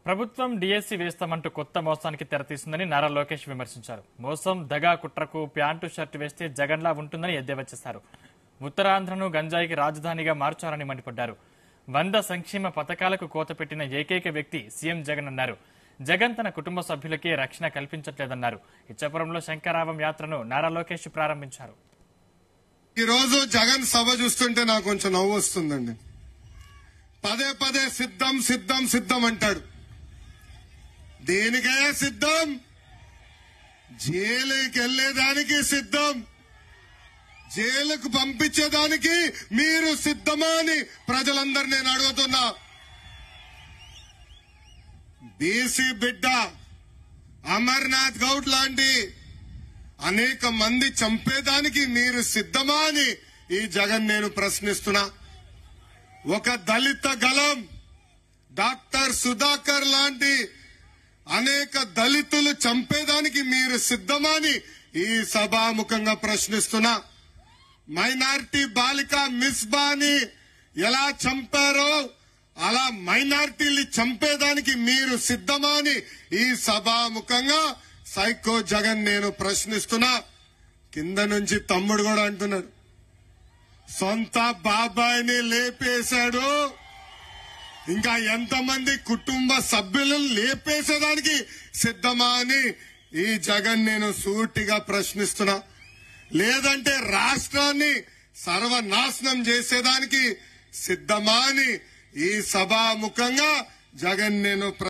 ప్రభుత్వం డిఎస్సి వేస్తామంటూ కొత్త మోసానికి తెరతీసిందని నారా లోకేష్ విమర్శించారు మోసం దగా కుట్రకు ప్యాంటు షర్టు వేస్తే జగన్లా ఉంటుందని ఎద్దేవా చేశారు ఉత్తరాంధ్రను గంజాయికి రాజధానిగా మార్చారని మండిపడ్డారు వంద సంక్షేమ పథకాలకు కోత పెట్టిన ఏకైక వ్యక్తి సీఎం జగన్ అన్నారు జగన్ తన కుటుంబ సభ్యులకే రక్షణ కల్పించట్లేదన్నారు ఇచ్చాపురంలో శంకరావం యాత్రను నారా లోకేష్ ప్రారంభించారు ఈ రోజు జగన్ సభ చూస్తుంటే నాకు కొంచెం నవ్వు వస్తుందండి పదే పదే సిద్ధం సిద్ధం సిద్ధం అంటాడు దేనికయ్యా సిద్ధం జైలుకి వెళ్లేదానికి సిద్ధం జైలుకు పంపించేదానికి మీరు సిద్ధమా అని ప్రజలందరూ నేను అడుగుతున్నా బీసీ బిడ్డ అమర్నాథ్ గౌడ్ లాంటి అనేక మంది చంపేదానికి మీరు సిద్ధమా అని ఈ జగన్ నేను ప్రశ్నిస్తున్నా ఒక దళిత గలం డాక్టర్ సుధాకర్ లాంటి అనేక దళితులు చంపేదానికి మీరు సిద్ధమా అని ఈ సభాముఖంగా ప్రశ్నిస్తున్నా మైనారిటీ బాలిక మిస్బాని ఎలా చంపారో అలా మైనారిటీలు చంపేదానికి మీరు సిద్ధమా అని ఈ సభాముఖంగా సైకో జగన్ నేను ప్రశ్నిస్తున్నా కింద నుంచి తమ్ముడు కూడా అంటున్నాడు సొంత బాబాయిని లేపేశాడు ఇంకా ఎంతమంది కుటుంబ సభ్యులను లేపేసేదానికి సిద్ధమా అని ఈ జగన్ నేను సూటిగా ప్రశ్నిస్తున్నా లేదంటే రాష్ట్రాన్ని సర్వనాశనం చేసేదానికి సిద్ధమా అని ఈ సభాముఖంగా జగన్ నేను ప్ర-